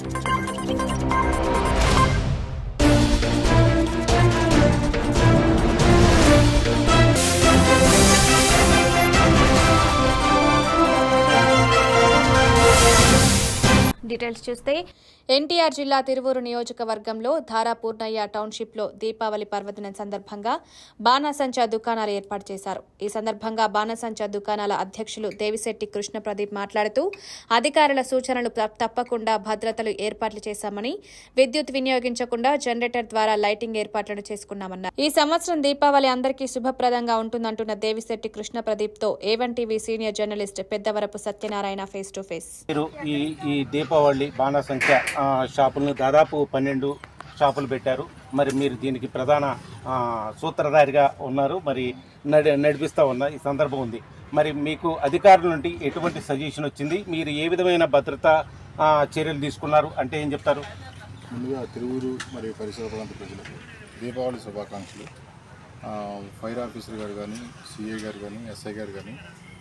Details చూస్తే ఎన్టీఆర్ జిల్లా తిరువూరు నియోజకవర్గంలో ధారాపూర్ణయ్య టౌన్షిప్లో దీపావళి పర్వదినం సందర్భంగా బాణాసంచా దుకాణాలు ఏర్పాటు చేశారు ఈ సందర్భంగా బాణాసంచా దుకాణాల అధ్యక్షులు దేవిశెట్టి కృష్ణ ప్రదీప్ మాట్లాడుతూ అధికారుల సూచనలు తప్- తప్పకుండా భద్రతలు ఏర్పాట్లు చేశామని విద్యుత్ వినియోగించకుండా జనరేటర్ ద్వారా లైటింగ్ ఏర్పాట్లను చేసుకున్నామన్నారు ఈ సంవత్సరం దీపావళి అందరికీ శుభప్రదంగా ఉంటుందంటున్న దేవిశెట్టి కృష్ణ ప్రదీప్ తో A one TV senior journalist Peddavarapu Satyanarayana face to face మీరు ఈ ఈ దీపావళి బాణాసంఖ్య ఆ, షాపులను దాదాపు పన్నెండు షాపులు పెట్టారు మరి మీరు దీనికి ప్రధాన ఆ, సూత్రధారిగా ఉన్నారు మరి నడి నడిపిస్తూ ఉన్న ఈ సందర్భం ఉంది మరి మీకు అధికారుల నుండి ఎటువంటి సజెషన్ వచ్చింది మీరు ఏ విధమైన భద్రతా ఆ, చర్యలు తీసుకున్నారు అంటే ఏం చెప్తారు ముందుగా తిరువురు మరియు పరిసర ప్రాంత ప్రజలకు దీపావళి శుభాకాంక్షలు ఆ, ఫైర్ ఆఫీసర్ గారు కానీ సిఏ గారు కానీ ఎస్ఐ గారు కానీ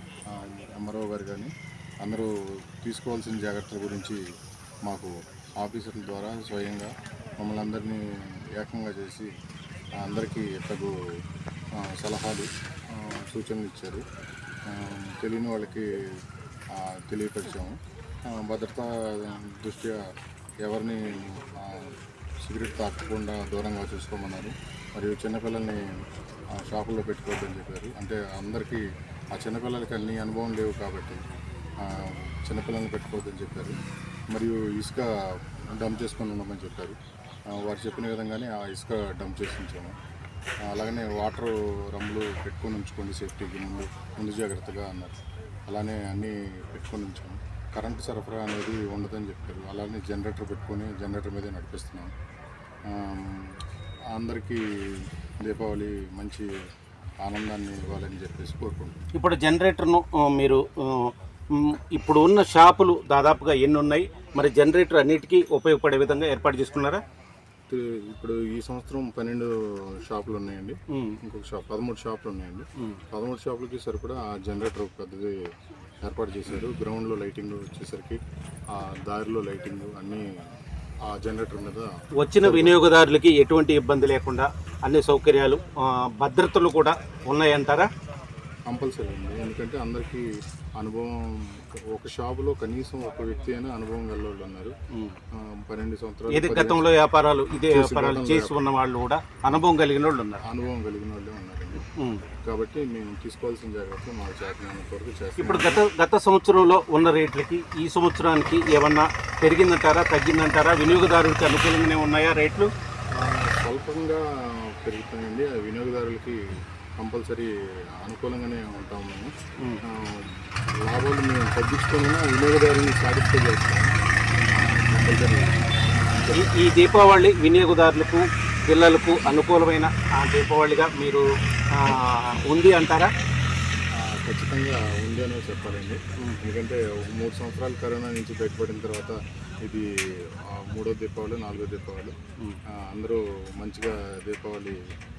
ఎంఆర్ఓ గారు కానీ అందరూ తీసుకోవాల్సిన జాగ్రత్తల గురించి మాకు ఆఫీసర్ల ద్వారా స్వయంగా మమ్మల్ని అందరినీ ఏకంగా చేసి ఆ, అందరికీ తగు ఆ, సలహాలు ఆ, సూచనలు ఇచ్చారు ఆ, తెలియని వాళ్ళకి ఆ, తెలియపరిచాము ఆ, భద్రతా దృష్ట్యా ఎవరిని ఆ, సిగరెట్ తాకకుండా దూరంగా చూసుకోమన్నారు మరియు చిన్నపిల్లల్ని ఆ, షాపుల్లో పెట్టుకోవద్దని చెప్పారు అంటే అందరికీ ఆ చిన్నపిల్లలకి అన్ని అనుభవం లేవు కాబట్టి ఆ, చిన్నపిల్లల్ని పెట్టుకోవద్దని చెప్పారు మరియు ఇసుక డంప్ చేసుకొని ఉండమని చెప్పారు ఆ, వారు చెప్పిన విధంగానే ఆ ఇసుక డంప్ చేసి ఉంచాము ఆ, అలాగనే వాటర్ రమ్ములు పెట్టుకొని ఉంచుకోండి సేఫ్టీకి ముందు ముందు జాగ్రత్తగా అన్నారు అలానే అన్నీ పెట్టుకొని ఉంచాము కరెంటు సరఫరా అనేది ఉండదని చెప్పారు అలానే జనరేటర్ పెట్టుకొని జనరేటర్ మీదే నడిపిస్తున్నాం ఆమ్, అందరికీ దీపావళి మంచి ఆనందాన్ని ఇవ్వాలని చెప్పేసి కోరుకుంటున్నాం ఇప్పుడు జనరేటర్ను ఆ, మీరు ఆ, మ్, ఇప్పుడు ఉన్న షాపులు దాదాపుగా ఎన్ని ఉన్నాయి మరి జనరేటర్ అన్నిటికీ ఉపయోగపడే విధంగా ఏర్పాటు చేసుకున్నారా తి- ఇప్పుడు ఈ సంవత్సరం పన్నెండు షాపులు ఉన్నాయండి మ్. ఇంకొక షాప్ పదమూడు షాపులు ఉన్నాయండి పదమూడు షాపులకి సరిపడా ఆ జనరేటర్ పెద్దది ఏర్పాటు చేశారు గ్రౌండ్లో లైటింగ్ వచ్చేసరికి ఆ దారిలో లైటింగ్ అన్నీ ఆ జనరేటర్ మీద వచ్చిన వినియోగదారులకి ఎటువంటి ఇబ్బంది లేకుండా అన్ని సౌకర్యాలు ఆ, భద్రతలు కూడా ఉన్నాయంటారా కంపల్సరీ అండి ఎందుకంటే అందరికీ అనుభవం ఒక షాపులో కనీసం ఒక వ్యక్తి అయినా అనుభవం గల వాళ్ళు ఉన్నారు ఆ, పన్నెండు సంవత్సరాలు ఏది పదిహేను గతంలో వ్యాపారాలు ఇదే చేసి వ్యాపారాలు గతంలో చేసి ఉన్న వాళ్ళు కూడా అనుభవం కలిగిన వాళ్ళు ఉన్నారు అనుభవం కలిగిన వాళ్ళే ఉన్నారండి ఉమ్. కాబట్టి మేము తీసుకోవాల్సిన జాగ్రత్తలు మాకు చేతనంత వరకు ఇప్పుడు చేస్తాం గత గత సంవత్సరంలో ఉన్న రేట్లకి ఈ సంవత్సరానికి ఏమన్నా పెరిగిందంటారా తగ్గిందంటారా వినియోగదారులకి అనుకూలంగానే ఉన్నాయా రేట్లు స్వల్పంగా పెరుగుతాయండి ఆ వినియోగదారులకి కంపల్సరీ అనుకూలంగానే ఉంటాం మేము ఆ, లాభాలు మేము తగ్గించుకొని వినియోగదారుని సాటిస్ఫై చేస్తాం కంపల్సరీ ఈ- ఈ దీపావళి వినియోగదారులకు పిల్లలకు అనుకూలమైన ఆ దీపావళిగా మీరు ఆ, ఉంది అంటారా ఆ, ఖచ్చితంగా ఉంది అనే చెప్పాలండి ఎందుకంటే ఒక మూడు సంవత్సరాలు కరోనా నుంచి బయటపడిన తర్వాత ఇది ఆ, మూడో దీపావళి నాలుగో దీపావళి ఆ, అందరూ మంచిగా దీపావళి